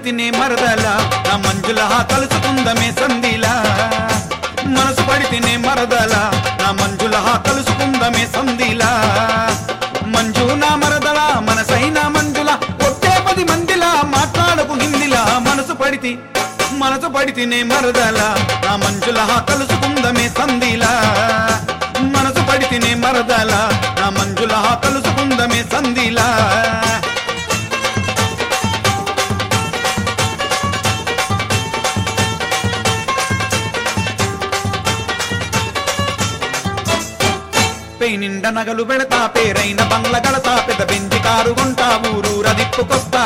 పడితినే మరదల నా మంజుల కలుసుకుందమే సందిలా మనసు పడితినే మరదల నా మంజుల కలుసుకుందమే సందిలా మంజు నా మరదల మనసైన మంజుల ఒట్టే పది మందిలా మాట్లాడకు హిందిలా మనసు పడితి మనసు పడితినే మరదల నా మంజుల కలుసుకుందమే సందిలా మనసు పడితినే మరదల నా మంజుల కలుసుకుందమే సందిలా పై నిండా నగలు పెడతా పేరైన బంగ్ల గడతా పెద్ద బెంచి కారు కొంటా ఊరూర దిప్పుకొస్తా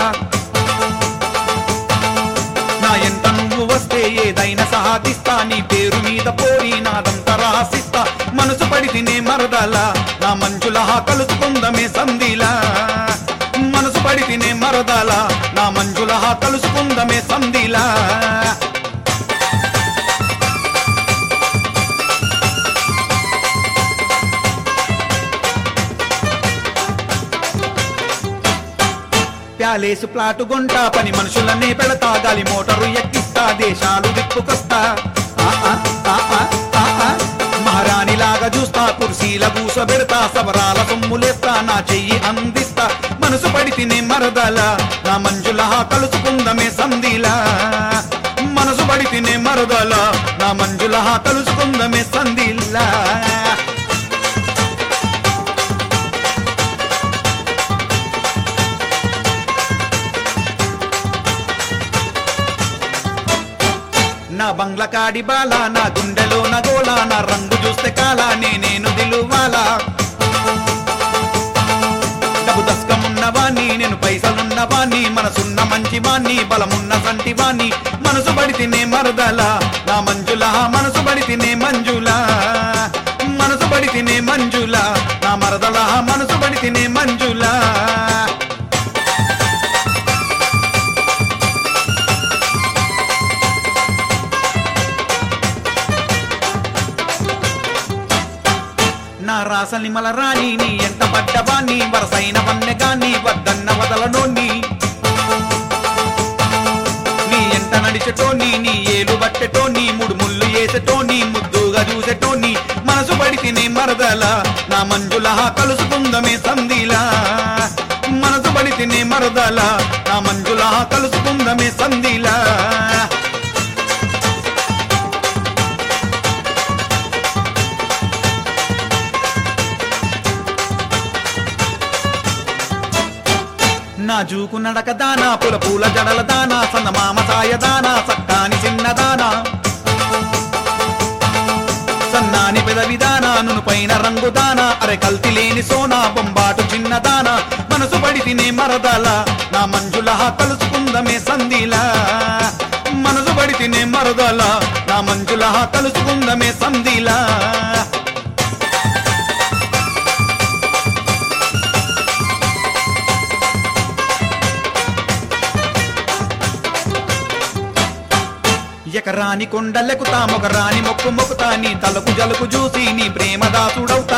నా ఎంట నువ్వు వస్తే ఏదైనా సాధిస్తా నీ పేరు మీద పోరి నాదంతా రాసిస్తా మనసు పడి తినే మరదల నా మంజుల కలుసుకుందమే సందిలా మనసు పడి తినే మరదల నా మంజుల కలుసుకుందమే సందిలా ప్యాలేసు ప్లాటు గొంట పని మనుషులనే పెడతా గాలి మోటారు ఎక్కిస్తా దేశాలు దిప్పుకొస్తా ఆ, ఆ, ఆ, ఆ, ఆ, ఆ. మహారాణిలాగా చూస్తా కుర్సీల కూసబెడతా సబరాల సొమ్ములేస్తా నా చెయ్యి అందిస్తా మనసు పడి తినే మరదల నా మంజుల కలుసుకుందమే సందిలా మనసు పడి తినే మరదల నా మంజుల కలుసుకుందమే సందిలా నా బంగ్ల కాడి బాల నా గుండెలో నా గోల నా రంగు చూస్తే కాల నేనేను దిలువాలా డబ్బు దస్కమున్నవాణ్ణి నేను పైసలున్నవాణ్ణి మనసున్న మంచివాణ్ణి బలమున్న సంటివాణ్ణి మనసు పడి తినే మరదల నా మంజుల మనసు పడి తినే మంజుల మనసు పడి తినే మంజుల నా మరదల మనసు పడి తినే మంజుల నా రాసని మల రాణి నీ ఎంట పడ్డవాణ్ణి వరసైన వన్నె గాని వద్దన్న వదలనోన్ని నీ ఎంట నడిచెటోని నీ ఏలు బట్టెటోని ముడు ముళ్ళు వేసెటోని ముద్దుగా చూసెటోని మనసు పడి తినే మరదల నా మంజుల కలుసుకుందమే సందిలా మనసు పడి తినే మరదల నా మంజుల కలుసుకుందమే సందిలా నా జూకు నడక దానా పుల పూల జడల దానా సన్నమామ సాయ దానా సక్కాని చిన్న దానా సన్నాని పెదవి దానా నును పైన రంగు దానా అరే కల్తి లేని సోనా బొంబాటు చిన్న దానా మనసు పడి తినే మరదల నా మంజుల కలుసుకుందమే సందిలా మనసు పడి తినే మరదల నా మంజుల కలుసుకుందమే సందిలా ఎకరాని కొండలెకుతా మొగరాని మొక్కు మొక్కుతా నీ తలకు జలుకు చూసి నీ ప్రేమ దాసుడవుతా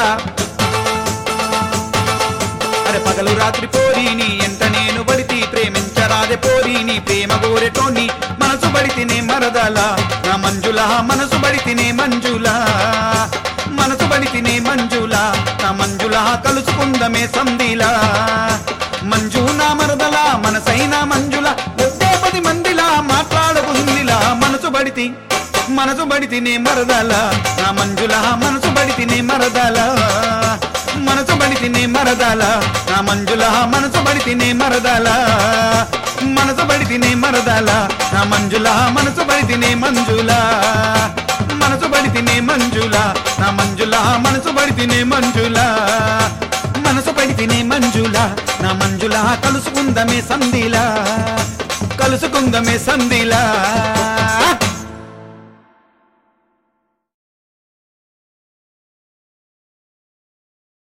అరే పగలు రాత్రి పోరి నీ ఎంట నేను పడితి ప్రేమించరాదే పోరి నీ ప్రేమ గోరెటోని మనసు పడితినే మరదల నా మంజుల మనసు పడితినే మంజుల మనసు పడితినే మంజుల నా మంజుల కలుసుకుందమే సందిలా మంజు నా మరదల మనసైన మంజుల ఒట్టే పది మందిలా మాట్లాడకు హిందిలా మనసు పడితి మనసు పడితినే మరదల నా మంజుల మనసు పడితినే మరదల మనసు పడితినే మరదల నా మంజుల మనసు పడితినే మరదల మనసు పడితినే మరదల నా మంజుల మనసు పడితినే మంజుల మనసు పడితినే మంజుల నా మంజుల మనసు పడితినే మంజుల మనసు పడితినే మంజుల నా మంజుల కలుసుకుందమే సందిలా కలుసుకుందమే సందిలా